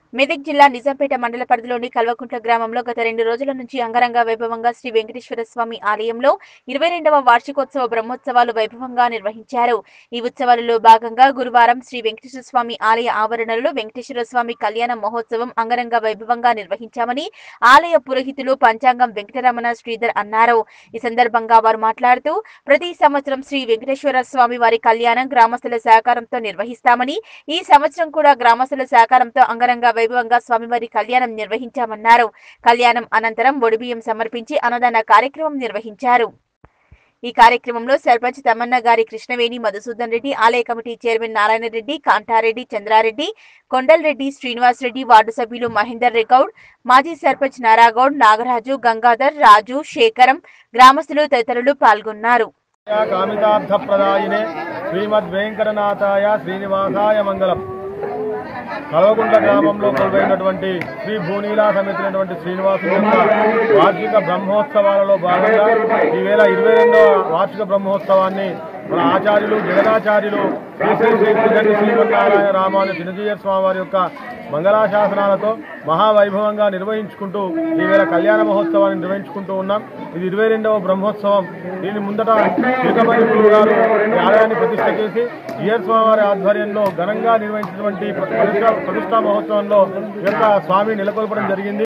మెదక్ జిల్లా నిజాంపేట మండల పరిధిలోని కల్వకుంట్ల గ్రామంలో గత రెండు రోజుల నుంచి అంగరంగ వైభవంగా శ్రీ వెంకటేశ్వర స్వామి ఆలయంలో ఇరవై రెండవ వార్షికోత్సవ బ్రహ్మోత్సవాలు వైభవంగా నిర్వహించారు ఈ ఉత్సవాలలో భాగంగా గురువారం శ్రీ వెంకటేశ్వర స్వామి ఆలయ ఆవరణలో వెంకటేశ్వర స్వామి కళ్యాణ మహోత్సవం అంగరంగ వైభవంగా నిర్వహించామని ఆలయ పురోహితులు పంచాంగం వెంకటరమణ శ్రీధర్ అన్నారు ఈ సందర్భంగా వారు మాట్లాడుతూ ప్రతి సంవత్సరం శ్రీ వెంకటేశ్వర స్వామి వారి కళ్యాణం గ్రామస్తుల సహకారంతో నిర్వహిస్తామని ఈ సంవత్సరం కూడా గ్రామస్తుల సహకారంతో అంగరంగ వైభవంగా స్వామివారి కళ్యాణం నిర్వహించామన్నారు కళ్యాణం అనంతరం ఒడిబియ్యం సమర్పించి అన్నదాన కార్యక్రమం నిర్వహించారు ఈ కార్యక్రమంలో సర్పంచ్ తమన్నా గారి కృష్ణవేణి మధుసూదన్ రెడ్డి ఆలయ committee chairman Narayana Reddy Kantareddy Chandrareddy Kondal Reddy Srinivas Reddy ward సభ్యులు మహేందర్ రెగౌడ్ మాజీ సర్పంచ్ నారాగౌడ్ నాగరాజు గంగాధర్ రాజు శేఖరం గ్రామస్తులు తదితరులు పాల్గొన్నారు కామితార్థప్రదాయినే శ్రీమద్ వెంకటనాథాయ శ్రీనివాసాయ మంగళం కల్వకుంట్ల గ్రామంలో కొలువైనటువంటి శ్రీ భూనీలా సమేతమైనటువంటి శ్రీనివాసుని యొక్క వార్షిక బ్రహ్మోత్సవాలలో భాగంగా ఈవేళ ఇరవై రెండవ వార్షిక బ్రహ్మోత్సవాన్ని మన ఆచార్యులు జగదాచార్యులు శ్రీ శ్రీ శ్రీ శ్రీగంటి శ్రీమన్నారాయణ రామాను చిన్నజీయ స్వామి వారి యొక్క మంగళాశాసనాలతో మహావైభవంగా నిర్వహించుకుంటూ ఈవేళ కళ్యాణ మహోత్సవాన్ని నిర్వహించుకుంటూ ఉన్నాం ఇది ఇరవై రెండవ బ్రహ్మోత్సవం దీని ముందట సీతమణి గురువు గారు ఈ ఆలయాన్ని ప్రతిష్ట చేసి జియర్ స్వామి వారి ఆధ్వర్యంలో ఘనంగా నిర్వహించినటువంటి ప్రతిష్టా ప్రతిష్టా మహోత్సవంలో ఈ యొక్క స్వామి నెలకొల్పడం జరిగింది